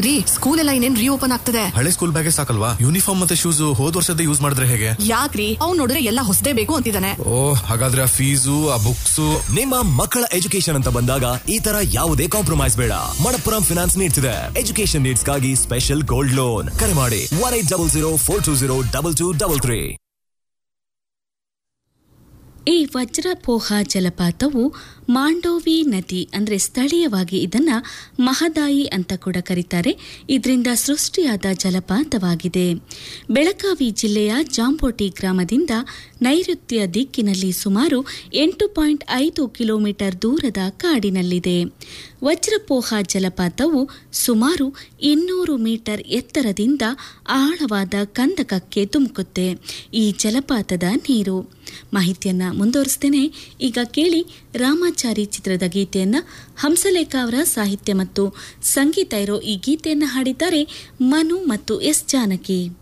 ರೀ ಸ್ಕೂಲ್ ಎಲ್ಲ ಇನ್ನೇನ್ ರೀಓಪನ್ ಆಗ್ತದೆ ಹಳೆ ಸ್ಕೂಲ್ ಬ್ಯಾಗೇ ಸಾಕಲ್ವಾ ಯೂನಿಫಾರ್ಮ್ ಮತ್ತೆ ಶೂಸ್ ಹೋದ್ ವರ್ಷದ ಯೂಸ್ ಮಾಡಿದ್ರೆ ಹೇಗೆ ಯಾಕ್ರಿ ಅವ್ನ್ ನೋಡಿದ್ರೆ ಎಲ್ಲ ಹೊಸದೇ ಬೇಕು ಅಂತಿದ್ದಾನೆ ಓ ಹಾಗಾದ್ರೆ ಆ ಫೀಸು ಆ ಬುಕ್ಸು ನಿಮ್ಮ ಮಕ್ಕಳ ಎಜುಕೇಶನ್ ಅಂತ ಬಂದಾಗ ಈ ತರ ಯಾವುದೇ ಕಾಂಪ್ರಮೈಸ್ ಬೇಡ ಮಣಪ್ಪುರಂ ಫಿನಾನ್ಸ್ ನೀಡ್ತಿದೆ ಎಜುಕೇಶನ್ ನೀಡ್ಸ್ಗಾಗಿ ಸ್ಪೆಷಲ್ ಗೋಲ್ಡ್ ಲೋನ್ ಕರೆ ಮಾಡಿ one eight double zero four two zero double two double three ಈ ವಜ್ರಪೋಹ ಜಲಪಾತವು ಮಾಂಡೋವಿ ನದಿ ಅಂದರೆ ಸ್ಥಳೀಯವಾಗಿ ಇದನ್ನ ಮಹದಾಯಿ ಅಂತ ಕೂಡ ಕರೀತಾರೆ ಇದರಿಂದ ಸೃಷ್ಟಿಯಾದ ಜಲಪಾತವಾಗಿದೆ ಬೆಳಗಾವಿ ಜಿಲ್ಲೆಯ ಜಾಂಬೋಟಿ ಗ್ರಾಮದಿಂದ ನೈಋತ್ಯ ದಿಕ್ಕಿನಲ್ಲಿ ಸುಮಾರು ಎಂಟು ಪಾಯಿಂಟ್ ಐದು ಕಿಲೋಮೀಟರ್ ದೂರದ ಕಾಡಿನಲ್ಲಿದೆ ವಜ್ರಪೋಹ ಜಲಪಾತವು ಸುಮಾರು ಇನ್ನೂರು ಮೀಟರ್ ಎತ್ತರದಿಂದ ಆಳವಾದ ಕಂದಕಕ್ಕೆ ಧುಮುಕುತ್ತೆ ಈ ಜಲಪಾತದ ನೀರು ಮಾಹಿತಿಯನ್ನ ಮುಂದುವರಿಸ್ತೇನೆ ಈಗ ಕೇಳಿ ರಾಮಾಚಾರಿ ಚಿತ್ರದ ಗೀತೆಯನ್ನ ಹಂಸಲೇಖ ಅವರ ಸಾಹಿತ್ಯ ಮತ್ತು ಸಂಗೀತ ಇರೋ ಈ ಗೀತೆಯನ್ನ ಹಾಡಿದ್ದಾರೆ ಮನು ಮತ್ತು ಎಸ್ ಜಾನಕಿ